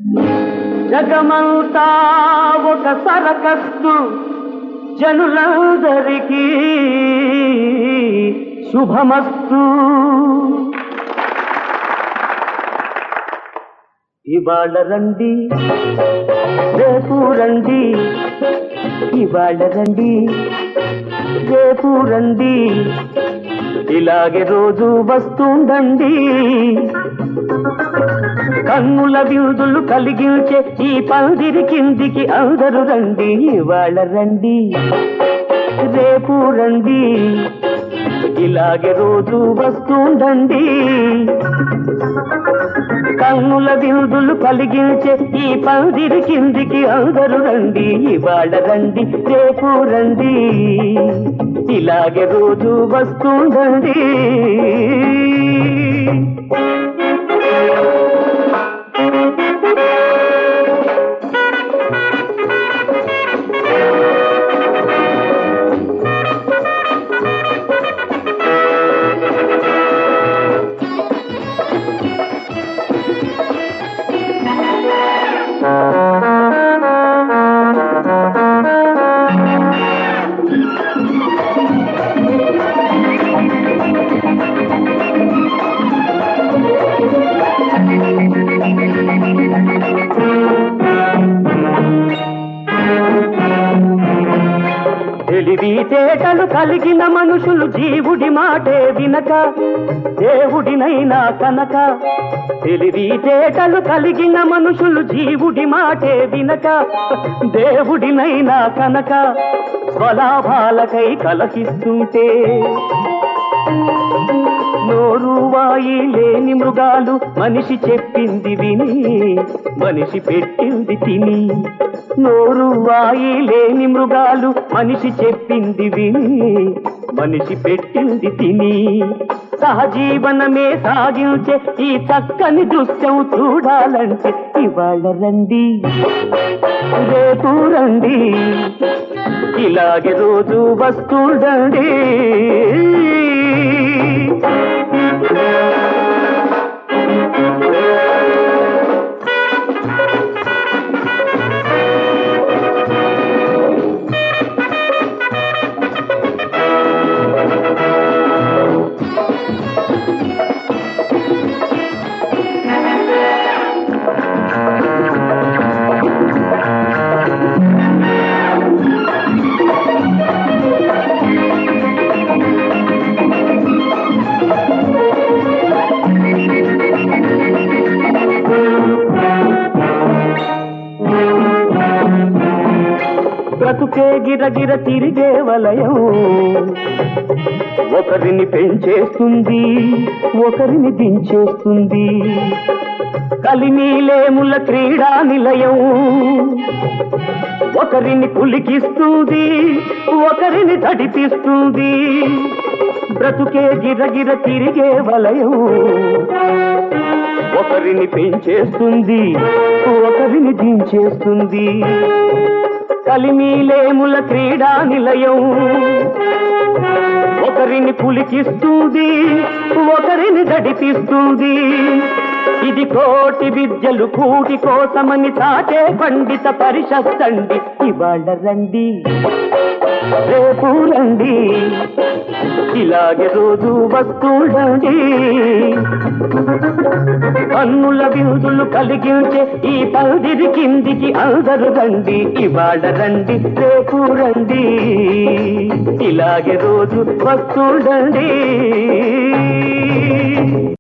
జగమంతా ఒక సరకస్తు జనులందరికీ శుభమస్తు ఇవాళ రండి రేపు రండి ఇవాళ రండి రేపు రండి ఇలాగే రోజు వస్తుండండి కన్నుల విందులు కలిగించే ఈ పందిరి కిందికి అందరూ రండి ఇవాళ రండి రేపు రండి ఇలాగే రోజు వస్తుండండి కన్నుల విందులు కలిగించే ఈ పందిరి కిందికి అందరూ రండి ఇవాళ రండి రేపు రండి ఇలాగే రోజు వస్తుండండి తెలివితేటలు కలిగిన మనుషులు జీవుడి మాటే వినక దేవుడినైనా కనక తెలివితేటలు కలిగిన మనుషులు జీవుడి మాటే వినక దేవుడినైనా కనక స్వలాభాలకై కలకిస్తుంటే నోరు వాయి లేని మృగాలు మనిషి చెప్పింది విని మనిషి పెట్టింది తిని నోరు వాయి లేని మృగాలు మనిషి చెప్పింది విని మనిషి పెట్టింది తిని సహజీవనమే సాగించే ఈ చక్కని దృశ్యం చూడాలంటే ఇవాళ రండి రేపు రండి ఇలాగే రోజు వస్తుండండి బ్రతుకే గిరగిర తిరిగే వలయం ఒకరిని పెంచేస్తుంది ఒకరిని దించేస్తుంది కలిమీలేముల క్రీడా నిలయం ఒకరిని కులికిస్తుంది ఒకరిని తడిపిస్తుంది బ్రతుకే గిరగిర తిరిగే వలయం ఒకరిని పెంచేస్తుంది ఒకరిని దించేస్తుంది కలిమీలేముల క్రీడా నిలయం ఒకరిని పులికిస్తుంది ఒకరిని దడిపిస్తుంది ఇది కోటి విద్యలు కూటి కోసమని తాకే పండిత పరిషత్తండి ఇవాళ రండి రేపు రండి ఇలాగే రోజు వస్తుండండి కన్నుల విందులు కలిగించే ఈ పందిరి కిందికి అందరు రండి ఇవాళ రండి రేపు రండి ఇలాగే రోజు వస్తుండండి